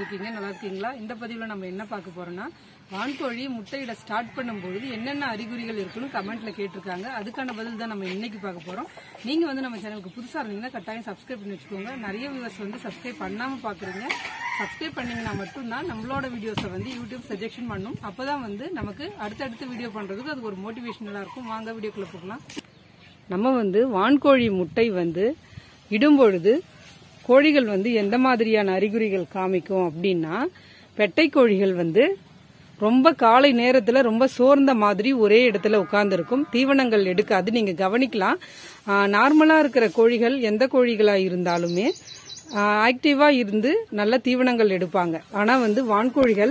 இருக்கீங்க நல்லா இருக்கீங்களா இந்த பதிவில் நம்ம என்ன பார்க்க போறோம்னா வான்கோழி முட்டையிட ஸ்டார்ட் பண்ணும்பொழுது என்னென்ன அறிகுறிகள் இருக்குன்னு கமெண்ட்ல கேட்டிருக்காங்க அதுக்கான பதில் தான் நம்ம இன்னைக்கு பார்க்க போறோம் நீங்க வந்து நம்ம சேனலுக்கு புதுசா இருந்தீங்கன்னா கட்டாயம் சப்ஸ்கிரைப் பண்ணி வச்சுக்கோங்க நிறைய வியூவர்ஸ் வந்து சப்ஸ்கிரைப் பண்ணாம பாக்குறீங்க சப்ஸ்கிரைப் பண்ணீங்கன்னா மட்டும்தான் நம்மளோட வீடியோஸை வந்து யூடியூப் சஜெக்ஷன் பண்ணும் அப்பதான் வந்து நமக்கு அடுத்தடுத்து வீடியோ பண்றதுக்கு அது ஒரு மோட்டிவேஷனலா இருக்கும் வாங்க வீடியோக்குள்ள போகலாம் நம்ம வந்து வான்கோழி முட்டை வந்து இடும்பொழுது கோழிகள் வந்து எந்த மாதிரியான அறிகுறிகள் காமிக்கும் அப்படின்னா பெட்டை கோழிகள் வந்து ரொம்ப காலை நேரத்துல ரொம்ப சோர்ந்த மாதிரி ஒரே இடத்துல உட்கார்ந்துருக்கும் தீவனங்கள் எடுக்காது நீங்க கவனிக்கலாம் நார்மலா இருக்கிற கோழிகள் எந்த கோழிகளா இருந்தாலுமே ஆக்டிவா இருந்து நல்ல தீவனங்கள் எடுப்பாங்க ஆனா வந்து வான்கோழிகள்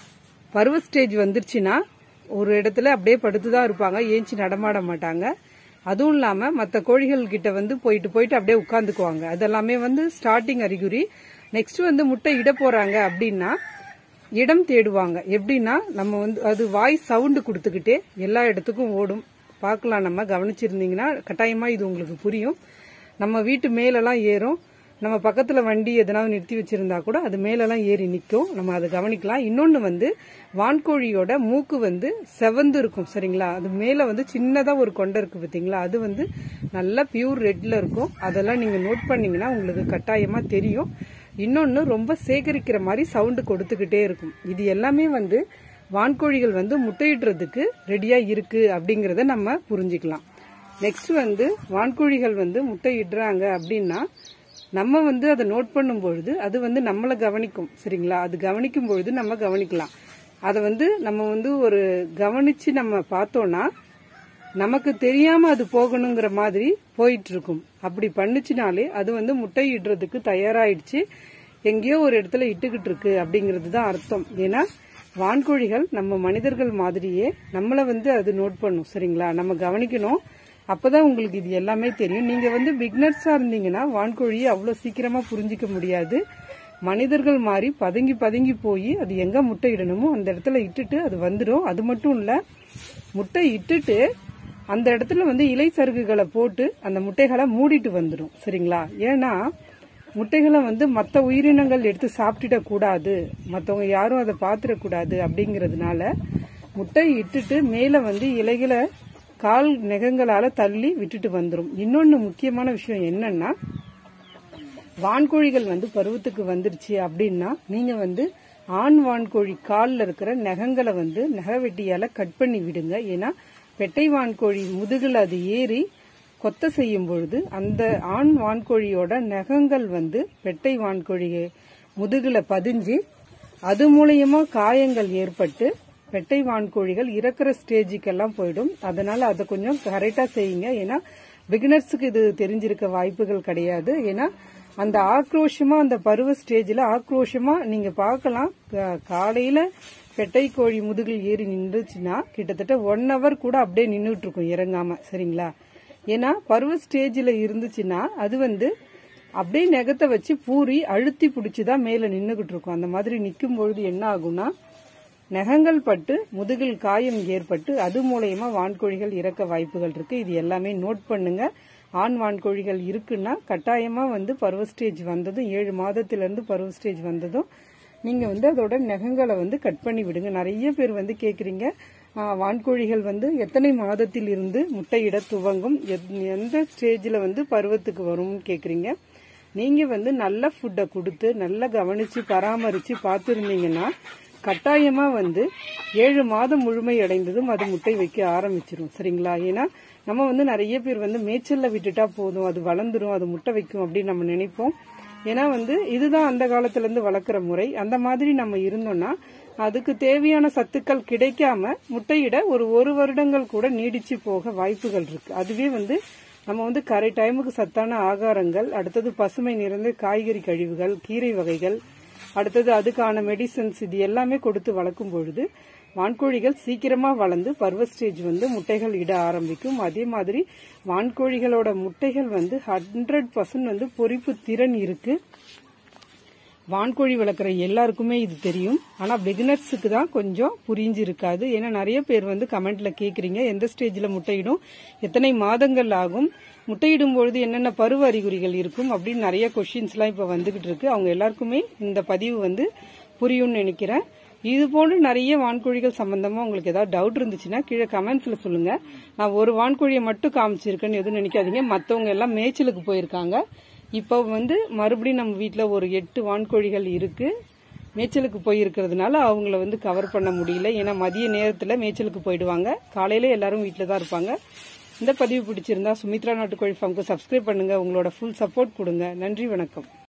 பருவ ஸ்டேஜ் வந்துருச்சுன்னா ஒரு இடத்துல அப்படியே படுத்து தான் இருப்பாங்க ஏஞ்சி நடமாட மாட்டாங்க அதுவும் இல்லாம மற்ற கோழிகள் கிட்ட வந்து போயிட்டு போயிட்டு அப்படியே உட்காந்துக்குவாங்க அதெல்லாமே வந்து ஸ்டார்டிங் அறிகுறி நெக்ஸ்ட் வந்து முட்டை இட போறாங்க அப்படின்னா இடம் தேடுவாங்க எப்படின்னா நம்ம வந்து அது வாய் சவுண்டு கொடுத்துக்கிட்டே எல்லா இடத்துக்கும் ஓடும் பார்க்கலாம் நம்ம கவனிச்சிருந்தீங்கன்னா கட்டாயமா இது உங்களுக்கு புரியும் நம்ம வீட்டு மேலெல்லாம் ஏறும் நம்ம பக்கத்துல வண்டி எதனாவது நிறுத்தி வச்சிருந்தா கூட அது மேலெல்லாம் ஏறி நிற்கும் நம்ம அதை கவனிக்கலாம் இன்னொன்னு வந்து வான்கோழியோட மூக்கு வந்து செவந்து இருக்கும் சரிங்களா அது மேல வந்து சின்னதா ஒரு கொண்டை இருக்கு பாத்தீங்களா அது வந்து நல்லா பியூர் ரெட்ல இருக்கும் அதெல்லாம் நீங்க நோட் பண்ணீங்கன்னா உங்களுக்கு கட்டாயமா தெரியும் இன்னொன்னு ரொம்ப சேகரிக்கிற மாதிரி சவுண்டு கொடுத்துக்கிட்டே இருக்கும் இது எல்லாமே வந்து வான்கோழிகள் வந்து முட்டையிடுறதுக்கு ரெடியா இருக்கு அப்படிங்கறத நம்ம புரிஞ்சுக்கலாம் நெக்ஸ்ட் வந்து வான்கோழிகள் வந்து முட்டை இடுறாங்க அப்படின்னா நம்ம வந்து அதை நோட் பண்ணும் பொழுது அது வந்து நம்மளை கவனிக்கும் சரிங்களா அது கவனிக்கும் பொழுது நம்ம கவனிக்கலாம் அதை வந்து நம்ம வந்து ஒரு கவனிச்சு நம்ம பார்த்தோம்னா நமக்கு தெரியாம அது போகணுங்கிற மாதிரி போயிட்டு இருக்கும் அப்படி பண்ணுச்சுனாலே அது வந்து முட்டை இடுறதுக்கு தயாராயிடுச்சு எங்கேயோ ஒரு இடத்துல இட்டுக்கிட்டு இருக்கு அப்படிங்கிறது தான் அர்த்தம் ஏன்னா வான்கோழிகள் நம்ம மனிதர்கள் மாதிரியே நம்மள வந்து அது நோட் பண்ணும் சரிங்களா நம்ம கவனிக்கணும் அப்பதான் உங்களுக்கு இது எல்லாமே தெரியும் நீங்க வந்து பிக்னர்ஸா இருந்தீங்கன்னா வான்கோழியை அவ்வளவு சீக்கிரமா புரிஞ்சிக்க முடியாது மனிதர்கள் மாதிரி பதுங்கி பதுங்கி போய் அது எங்க முட்டை இடணுமோ அந்த இடத்துல இட்டுட்டு அது வந்துடும் அது மட்டும் இல்ல முட்டை இட்டுட்டு அந்த இடத்துல வந்து இலை சருகுகளை போட்டு அந்த முட்டைகளை மூடிட்டு வந்துடும் சரிங்களா ஏன்னா முட்டைகளை வந்து மற்ற உயிரினங்கள் எடுத்து சாப்பிட்டுடக் கூடாது மற்றவங்க யாரும் அதை பார்த்துடக்கூடாது அப்படிங்கிறதுனால முட்டை இட்டுட்டு மேலே வந்து இலைகளை கால் நெகங்களால தள்ளி விட்டுட்டு வந்துடும் இன்னொன்னு முக்கியமான விஷயம் என்னன்னா வான்கோழிகள் வந்து பருவத்துக்கு வந்துருச்சு அப்படின்னா நீங்க வந்து ஆண் வான்கோழி காலில் இருக்கிற நகங்களை வந்து நகவெட்டியால கட் பண்ணி விடுங்க ஏன்னா பெட்டை வான்கோழி முதுகில் அது ஏறி கொத்த செய்யும் பொழுது அந்த ஆண் வான்கோழியோட நகங்கள் வந்து பெட்டை வான்கோழி முதுகுல பதிஞ்சு அது மூலியமா காயங்கள் ஏற்பட்டு பெட்டை வான்கோழிகள் இறக்குற ஸ்டேஜுக்கெல்லாம் போயிடும் அதனால அதை கொஞ்சம் கரெக்டா செய்யுங்க ஏன்னா பிகினர்ஸுக்கு இது தெரிஞ்சிருக்க வாய்ப்புகள் கிடையாது ஏன்னா அந்த ஆக்ரோஷமா அந்த பருவ ஸ்டேஜ்ல ஆக்ரோஷமா நீங்க பார்க்கலாம் காலையில பெட்டை கோழி முதுகில் ஏறி நின்றுச்சுன்னா கிட்டத்தட்ட ஒன் ஹவர் கூட அப்படியே நின்றுட்டு இருக்கும் இறங்காம சரிங்களா ஏன்னா பருவ ஸ்டேஜில் இருந்துச்சுன்னா அது வந்து அப்படியே நெகத்தை வச்சு பூரி அழுத்தி பிடிச்சிதான் மேல நின்றுகிட்டு இருக்கும் அந்த மாதிரி நிற்கும் பொழுது என்ன ஆகும்னா நகங்கள் பட்டு முதுகில் காயம் ஏற்பட்டு அது மூலயமா வான்கோழிகள் இறக்க வாய்ப்புகள் இருக்கு இது எல்லாமே நோட் பண்ணுங்க ஆண் வான்கோழிகள் இருக்குன்னா கட்டாயமா வந்து பருவ ஸ்டேஜ் வந்ததும் ஏழு மாதத்துல இருந்து பருவ ஸ்டேஜ் வந்ததும் நீங்க வந்து அதோட நகங்களை வந்து கட் பண்ணி விடுங்க நிறைய பேர் வந்து கேக்குறீங்க வான்கோழிகள் வந்து எத்தனை மாதத்தில் இருந்து முட்டையிட துவங்கும் எந்த ஸ்டேஜில் வந்து பருவத்துக்கு வரும்னு கேட்குறீங்க நீங்கள் வந்து நல்ல ஃபுட்டை கொடுத்து நல்லா கவனித்து பராமரித்து பார்த்துருந்தீங்கன்னா கட்டாயமாக வந்து ஏழு மாதம் முழுமை அடைந்ததும் அது முட்டை வைக்க ஆரம்பிச்சிரும் சரிங்களா ஏன்னா நம்ம வந்து நிறைய பேர் வந்து மேய்ச்சல்ல விட்டுட்டா போதும் அது வளர்ந்துரும் அது முட்டை வைக்கும் அப்படின்னு நம்ம நினைப்போம் ஏன்னா வந்து இதுதான் அந்த காலத்துல இருந்து வளர்க்குற முறை அந்த மாதிரி நம்ம இருந்தோம்னா அதுக்கு தேவையான சத்துக்கள் கிடைக்காம முட்டையிட ஒரு ஒரு வருடங்கள் கூட நீடிச்சு போக வாய்ப்புகள் இருக்கு அதுவே வந்து நம்ம வந்து கரை டைமுக்கு சத்தான ஆகாரங்கள் அடுத்தது பசுமை நிறைந்த காய்கறி கழிவுகள் கீரை வகைகள் அடுத்தது அதுக்கான மெடிசன்ஸ் இது எல்லாமே கொடுத்து வளர்க்கும் பொழுது வான்கோழிகள் சீக்கிரமா வளர்ந்து பருவ ஸ்டேஜ் வந்து முட்டைகள் இட ஆரம்பிக்கும் அதே மாதிரி வான்கோழிகளோட முட்டைகள் வந்து ஹண்ட்ரட் பர்சன்ட் வந்து பொறிப்பு திறன் இருக்கு வான்கோழி வளர்க்குற எல்லாருக்குமே இது தெரியும் ஆனால் பிகினர்ஸுக்கு தான் கொஞ்சம் புரிஞ்சு இருக்காது ஏன்னா நிறைய பேர் வந்து கமெண்ட்ல கேட்குறீங்க எந்த ஸ்டேஜில் முட்டையிடும் எத்தனை மாதங்கள் ஆகும் முட்டையிடும் பொழுது என்னென்ன பருவ அறிகுறிகள் இருக்கும் அப்படின்னு நிறைய கொஷின்ஸ்லாம் இப்போ வந்துகிட்டு இருக்கு அவங்க எல்லாருக்குமே இந்த பதிவு வந்து புரியும்னு நினைக்கிறேன் இது போன்று நிறைய வான்கோழிகள் சம்பந்தமா உங்களுக்கு ஏதாவது டவுட் இருந்துச்சுன்னா கீழே கமெண்ட்ஸ்ல சொல்லுங்க நான் ஒரு வான்கோழியை மட்டும் காமிச்சிருக்கேன்னு எதுவும் நினைக்காதீங்க மற்றவங்க எல்லாம் மேய்ச்சலுக்கு போயிருக்காங்க இப்போ வந்து மறுபடியும் நம்ம வீட்டில் ஒரு எட்டு வான்கோழிகள் இருக்கு மேய்ச்சலுக்கு போயிருக்கிறதுனால அவங்கள வந்து கவர் பண்ண முடியல ஏன்னா மதிய நேரத்தில் மேய்ச்சலுக்கு போயிடுவாங்க காலையில எல்லாரும் வீட்டில் தான் இருப்பாங்க இந்த பதிவு பிடிச்சிருந்தா சுமித்ரா நாட்டுக்கோழி ஃபார்முக்கு சப்ஸ்கிரைப் பண்ணுங்க உங்களோட ஃபுல் சப்போர்ட் கொடுங்க நன்றி வணக்கம்